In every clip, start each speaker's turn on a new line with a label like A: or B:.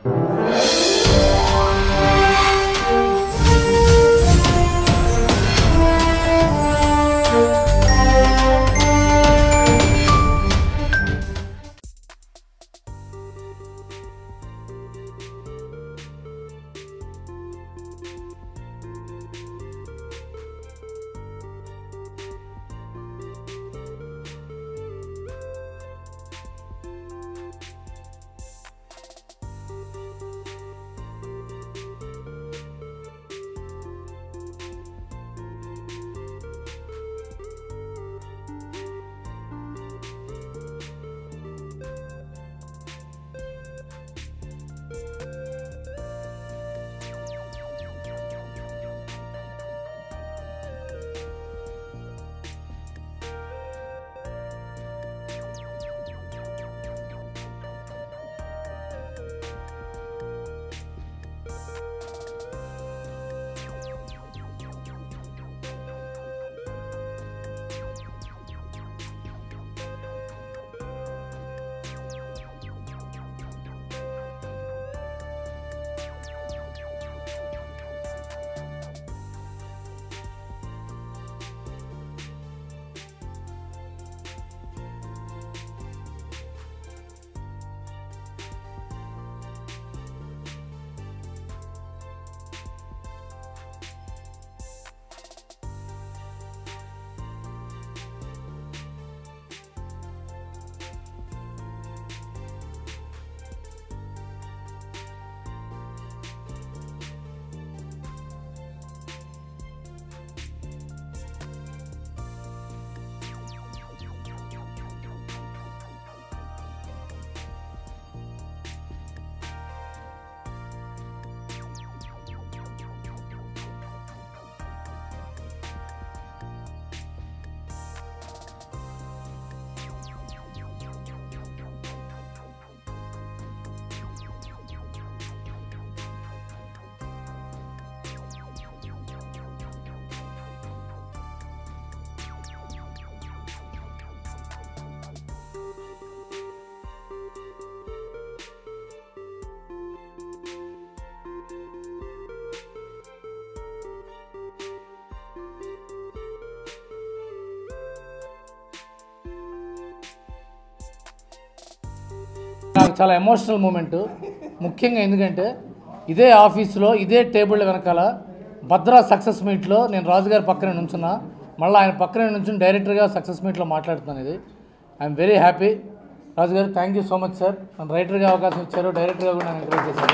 A: నాకు చాలా emotional moment ముఖ్యంగా ఎందుకంటే ఇదే ఆఫీసులో ఇదే టేబుల్ వెనకాల భద్రా సక్సెస్ మీట్లో నేను రాజుగారి పక్కనే నుంచున్నా మళ్ళీ ఆయన పక్కనే నుంచి డైరెక్టర్గా సక్సెస్ మీట్లో మాట్లాడుతున్నాను ఇది ఐఎమ్ వెరీ హ్యాపీ రాజుగారు thank you so much sir నన్ను రైటర్గా అవకాశం ఇచ్చారు డైరెక్టర్గా కూడా నన్ను ఎంకరేజ్ చేశారు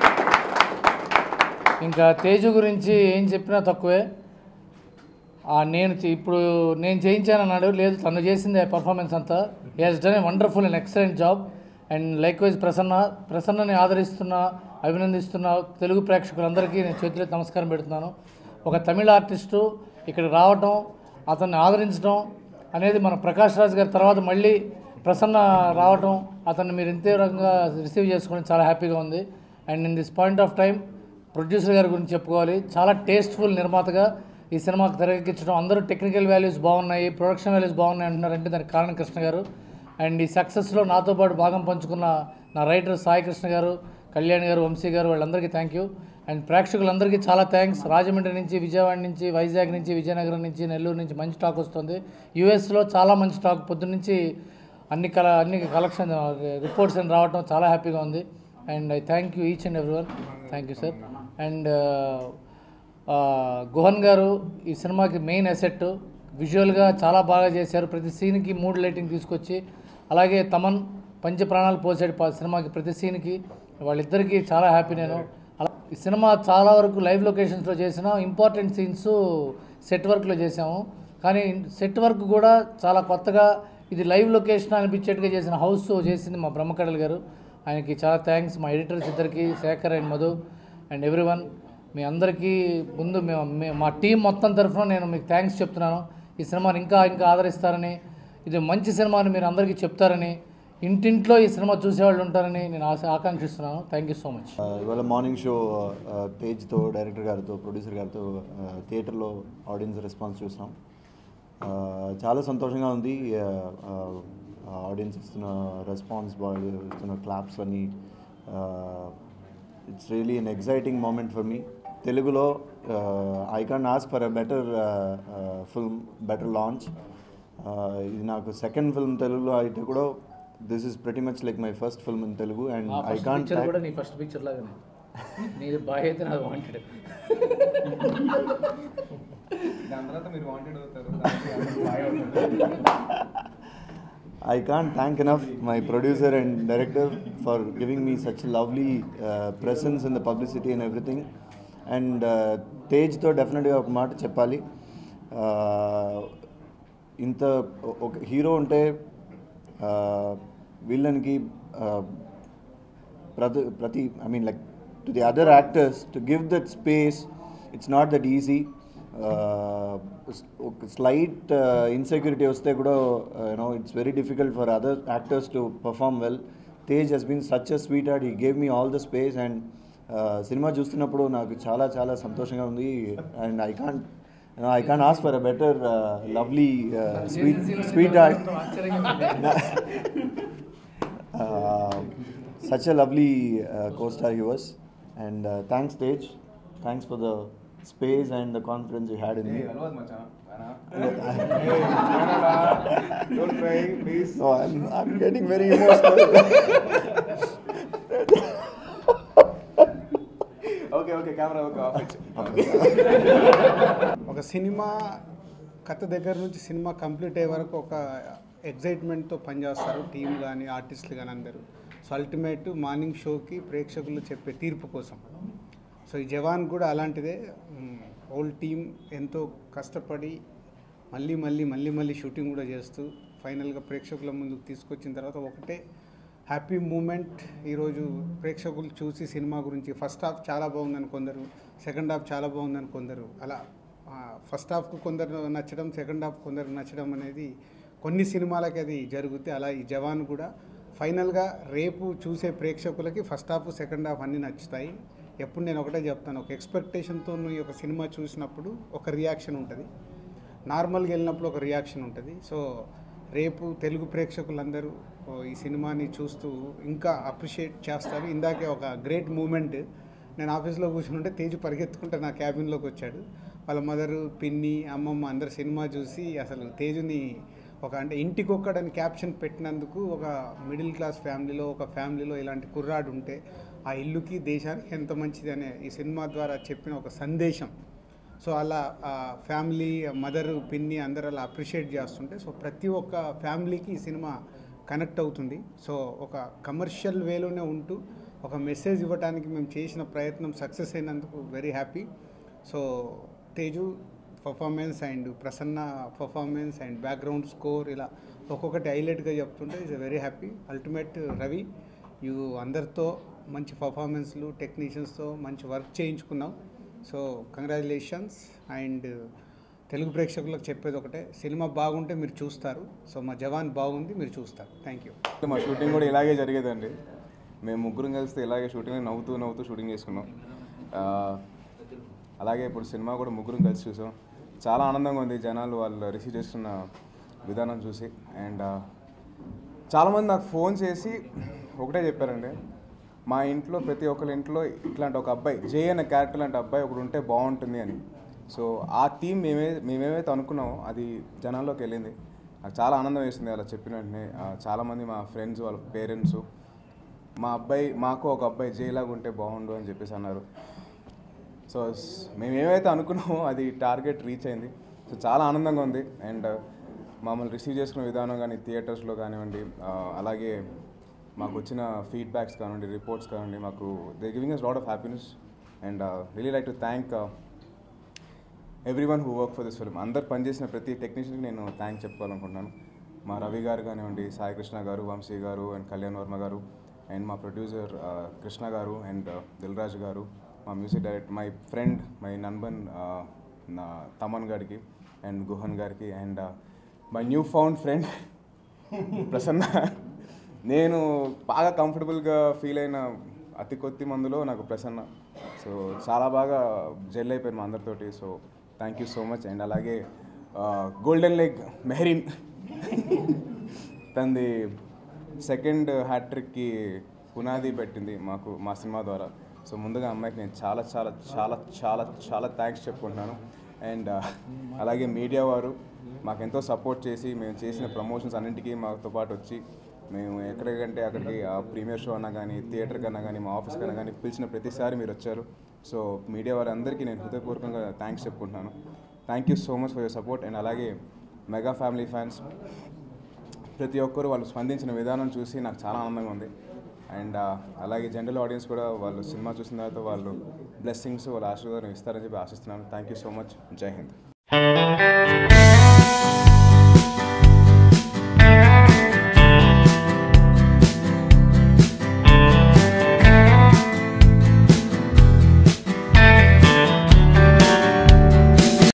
A: ఇంకా తేజు గురించి ఏం చెప్పినా తక్కువే ఆ నేను చే- ఇప్పుడు నేను చేయించాను అన్నాడు లేదు తను చేసింది పర్ఫార్మెన్స్ అంతా he has done a wonderful and excellent job and likewise Prasanna ప్రసన్నని ఆదరిస్తున్న అభినందిస్తున్న తెలుగు ప్రేక్షకులందరికీ నేను చేతులెత్తి నమస్కారం పెడుతున్నాను ఒక తమిళ ఆర్టిస్టు ఇక్కడ రావటం అతన్ని ఆదరించడం అనేది మన ప్రకాష్ రాజ్ గారి తర్వాత మళ్ళీ ప్రసన్న రావటం అతన్ని మీరు ఇంతే రకంగా రిసీవ్ చేసుకోవడం చాలా హ్యాపీగా ఉంది and in this point of time producer గారి గురించి చెప్పుకోవాలి చాలా టేస్ట్ఫుల్ నిర్మాతగా ఈ సినిమాకి తెరకెక్కించడం అందరూ టెక్నికల్ వాల్యూస్ బాగున్నాయి ప్రొడక్షన్ వాల్యూస్ బాగున్నాయి అంటున్నారంటే దానికి కారణం కృష్ణ గారు అండ్ ఈ సక్సెస్లో నాతో పాటు భాగం పంచుకున్న నా రైటర్ సాయి కృష్ణ గారు కళ్యాణ్ గారు వంశీ గారు వాళ్ళందరికీ థ్యాంక్ యూ అండ్ ప్రేక్షకులందరికీ చాలా థ్యాంక్స్ రాజమండ్రి నుంచి విజయవాడ నుంచి వైజాగ్ నుంచి విజయనగరం నుంచి నెల్లూరు నుంచి మంచి టాక్ వస్తుంది యూఎస్లో చాలా మంచి టాక్ పొద్దున్నుంచి అన్ని కల అన్ని కలెక్షన్ రిపోర్ట్స్ అని రావడం చాలా హ్యాపీగా ఉంది and I thank you each and every one thank you sir and Guhan గారు ఈ సినిమాకి మెయిన్ అసెట్ విజువల్గా చాలా బాగా చేశారు ప్రతి సీన్కి మూడ్ లైటింగ్ తీసుకొచ్చి అలాగే తమన్ పంచ ప్రాణాలు పోసాడు పా- సినిమాకి ప్రతి సీన్కి వాళ్ళిద్దరికీ చాలా హ్యాపీ నేను అలా ఈ సినిమా చాలా వరకు లైవ్ లొకేషన్స్లో చేసిన ఇంపార్టెంట్ సీన్స్ సెట్ వర్క్లో చేసాము కానీ సెట్ వర్క్ కూడా చాలా కొత్తగా ఇది లైవ్ లొకేషన్ అనిపించేట్టుగా చేసిన హౌస్ చేసింది మా బ్రహ్మకడల్ గారు ఆయనకి చాలా థ్యాంక్స్ మా ఎడిటర్స్ ఇద్దరికి Shekar and Madhu and everyone మీ అందరికీ ముందు మేము మే- మా టీం మొత్తం తరఫున నేను మీకు థ్యాంక్స్ చెప్తున్నాను ఈ సినిమాని ఇంకా ఇంకా ఆదరిస్తారని ఇది మంచి సినిమా అని మీరు అందరికీ చెప్తారని ఇంటింట్లో ఈ సినిమా చూసేవాళ్ళు ఉంటారని నేను ఆశ ఆకాంక్షిస్తున్నాను థ్యాంక్ యూ సో మచ్
B: ఆ, ఇవాళ మార్నింగ్ షో ఆ, తేజ్తో డైరెక్టర్ గారితో ప్రొడ్యూసర్ గారితో ఆ, థియేటర్లో ఆడియన్స్ రెస్పాన్స్ చూసాం ఆ, చాలా సంతోషంగా ఉంది ఆ, ఆ, ఆడియన్స్ ఇస్తున్న రెస్పాన్స్ బాగా ఇస్తున్న క్లాప్స్ అని ఆ, it's really an exciting moment for me తెలుగులో I can ask for a better film better launch ఇది నాకు సెకండ్ ఫిల్మ్ తెలుగులో అయితే కూడా this is pretty much like my first film in Telugu and
A: మా
B: ఐ
A: ఫస్ట్
B: కాన్
A: పిక్చర్ కూడా నీ first picture లాగానే నీది బాయ్ అయితే నాది వాంటెడ్
C: దాని తర్వాత మీరు వాంటెడ్ అవుతారు దానికి బాయ్ అవుతారు
B: I can't thank enough my producer and director for giving me such a lovely uh, presence in the publicity and everything. And uh, తేజ్తో డెఫినెట్గా ఒక మాట చెప్పాలి Uh, ఇంత ఒక హీరో ఉంటే విల్లన్కి ప్రతి ప్రతి I mean like to the other actors to give that space it's not that easy ఒక స్లైట్ ఇన్సెక్యూరిటీ వస్తే కూడా you know it's very difficult for other actors to perform well Tej he's been such a sweetheart he gave me all the space and సినిమా చూస్తున్నప్పుడు నాకు చాలా చాలా సంతోషంగా ఉంది and I can't I can't ask for a better lovely sweet sweetheart uh, such a lovely uh, co-star he was and uh, thanks Tej thanks for the space and the confidence you had in me
C: అలవాదు మచాన్
B: No,
C: don't try please
B: so I'm, I'm getting very emotional
C: okay okay camera okay ఆఫ్
D: ఒక సినిమా కథ దగ్గర నుంచి cinema complete అయ్యే వరకు ఒక ఎగ్జైట్మెంట్తో పనిచేస్తారు టీం కానీ ఆర్టిస్టులు కానీ అందరూ సో అల్టిమేట్ మార్నింగ్ షోకి ప్రేక్షకులు చెప్పే తీర్పు కోసం సో ఈ జవాన్ కూడా అలాంటిదే హోల్ టీం ఎంతో కష్టపడి మళ్ళీ మళ్ళీ మళ్ళీ మళ్ళీ షూటింగ్ కూడా చేస్తూ ఫైనల్గా ప్రేక్షకుల ముందుకు తీసుకొచ్చిన తర్వాత ఒకటే హ్యాపీ మూమెంట్ ఈరోజు ప్రేక్షకులు చూసి సినిమా గురించి ఫస్ట్ హాఫ్ చాలా బాగుందని కొందరు సెకండ్ హాఫ్ చాలా బాగుందని కొందరు అలా ఫస్ట్ హాఫ్కు కొందరు నచ్చడం సెకండ్ హాఫ్ కొందరు నచ్చడం అనేది కొన్ని సినిమాలకి అది జరుగుద్ది అలా ఈ జవాన్ కూడా ఫైనల్గా రేపు చూసే ప్రేక్షకులకి ఫస్ట్ హాఫ్ సెకండ్ హాఫ్ అన్నీ నచ్చుతాయి ఎప్పుడు నేను ఒకటే చెప్తాను ఒక ఎక్స్పెక్టేషన్తో ఈ ఒక సినిమా చూసినప్పుడు ఒక రియాక్షన్ ఉంటుంది నార్మల్గా వెళ్ళినప్పుడు ఒక రియాక్షన్ ఉంటుంది సో రేపు తెలుగు ప్రేక్షకులందరూ ఓ, ఈ సినిమాని చూస్తూ ఇంకా అప్రిషియేట్ చేస్తారు ఇందాకే ఒక గ్రేట్ మూమెంట్ నేను ఆఫీస్లో కూర్చుంటే తేజు పరిగెత్తుకుంటే నా క్యాబిన్లోకి వచ్చాడు వాళ్ళ మదరు పిన్ని అమ్మమ్మ అందరు సినిమా చూసి అసలు తేజుని ఒక అంటే ఇంటికొక్కడని క్యాప్షన్ పెట్టినందుకు ఒక మిడిల్ క్లాస్ ఫ్యామిలీలో ఒక ఫ్యామిలీలో ఇలాంటి కుర్రాడు ఉంటే ఆ ఇల్లుకి దేశానికి ఎంత మంచిది అనే ఈ సినిమా ద్వారా చెప్పిన ఒక సందేశం సో అలా ఫ్యామిలీ మదర్ పిన్ని అందరు అలా అప్రిషియేట్ చేస్తుంటే సో ప్రతి ఒక్క ఫ్యామిలీకి ఈ సినిమా కనెక్ట్ అవుతుంది సో ఒక కమర్షియల్ వేలోనే ఉంటూ ఒక మెసేజ్ ఇవ్వడానికి మేము చేసిన ప్రయత్నం సక్సెస్ అయినందుకు very happy so Teju performance and Prasanna performance and background score ఇలా ఒక్కొక్కటి హైలైట్గా చెప్తుంటే it's very happy ultimate Ravi you అందరితో మంచి పర్ఫార్మెన్స్లు టెక్నీషియన్స్తో మంచి వర్క్ చేయించుకున్నాం సో కంగ్రాచులేషన్స్ అండ్ తెలుగు ప్రేక్షకులకు చెప్పేది ఒకటే సినిమా బాగుంటే మీరు చూస్తారు సో మా జవాన్ బాగుంది మీరు చూస్తారు థ్యాంక్ యూ
C: మా షూటింగ్ కూడా ఇలాగే జరిగేదండి మేము ముగ్గురం కలిస్తే ఇలాగే షూటింగ్ నవ్వుతూ నవ్వుతూ షూటింగ్ చేసుకున్నాం ఆ, అలాగే ఇప్పుడు సినిమా కూడా ముగ్గురం కలిసి చూసాం చాలా ఆనందంగా ఉంది జనాలు వాళ్ళు రిసీవ్ చేస్తున్న విధానం చూసి అండ్ చాలామంది నాకు ఫోన్ చేసి ఒకటే చెప్పారండి మా ఇంట్లో ప్రతి ఒక్కరి ఇంట్లో ఇట్లాంటి ఒక అబ్బాయి జే అనే క్యారెక్టర్ లాంటి అబ్బాయి ఒకడు ఉంటే బాగుంటుంది అని సో ఆ థీమ్ మేమే మేమేమైతే అనుకున్నామో అది జనాల్లోకి వెళ్ళింది నాకు చాలా ఆనందం వేసింది అలా చెప్పిన వెంటనే ఆ, చాలామంది మా ఫ్రెండ్స్ వాళ్ళ పేరెంట్స్ మా అబ్బాయి మాకు ఒక అబ్బాయి జేలాగా ఉంటే బాగుండు అని చెప్పేసి అన్నారు సో స్- మేము ఏమైతే అనుకున్నామో అది టార్గెట్ రీచ్ అయింది సో చాలా ఆనందంగా ఉంది అండ్ మమ్మల్ని రిసీవ్ చేసుకునే విధానం కానీ థియేటర్స్లో కానివ్వండి ఆ, అలాగే మాకు వచ్చిన ఫీడ్బ్యాక్స్ కానివ్వండి రిపోర్ట్స్ కానివ్వండి మాకు they giving us lot of happiness and really like to thank every one who work for this film అందరు పనిచేసిన ప్రతి టెక్నీషియన్కి నేను థ్యాంక్ చెప్పుకోవాలనుకుంటున్నాను మా రవి గారు కానివ్వండి సాయి కృష్ణ గారు వంశీ గారు అండ్ కళ్యాణ్ వర్మ గారు అండ్ మా ప్రొడ్యూసర్ కృష్ణ గారు అండ్ దిల్రాజ్ గారు మా music director my friend my నన్బన్ నా తమన్ గారికి అండ్ గుహన్ గారికి and my new found friend Prasanna నేను బాగా కంఫర్టబుల్గా ఫీల్ అయిన అతి కొద్ది మందులో నాకు ప్రసన్న సో చాలా బాగా జెల్ అయిపోయారు మా అందరితోటి so thank you so much and అలాగే గోల్డెన్ లెగ్ మెహరీన్ తనది సెకండ్ హ్యాట్రిక్కి పునాది పెట్టింది మాకు మా సినిమా ద్వారా సో ముందుగా అమ్మాయికి నేను చాలా చాలా చాలా చాలా చాలా థ్యాంక్స్ చెప్పుకుంటున్నాను అండ్ అలాగే మీడియా వారు మాకు ఎంతో సపోర్ట్ చేసి మేము చేసిన ప్రమోషన్స్ అన్నింటికీ మాతో పాటు వచ్చి మేము ఎక్కడికంటే అక్కడికి ఆ ప్రీమియర్ షో అన్నా కానీ థియేటర్ కన్నా కానీ మా ఆఫీస్ కన్నా కానీ పిలిచిన ప్రతిసారి మీరు వచ్చారు సో మీడియా వారందరికీ నేను హృదయపూర్వకంగా థ్యాంక్స్ చెప్పుకుంటున్నాను thank you so much for your support and అలాగే మెగా ఫ్యామిలీ ఫ్యాన్స్ ప్రతి ఒక్కరు వాళ్ళు స్పందించిన విధానం చూసి నాకు చాలా ఆనందంగా ఉంది అండ్ అలాగే జనరల్ ఆడియన్స్ కూడా వాళ్ళు సినిమా చూసిన తర్వాత వాళ్ళు బ్లెస్సింగ్స్ వాళ్ళ ఆశీర్వాదం ఇస్తారని చెప్పి ఆశిస్తున్నాను థ్యాంక్ యూ సో మచ్ జై హింద్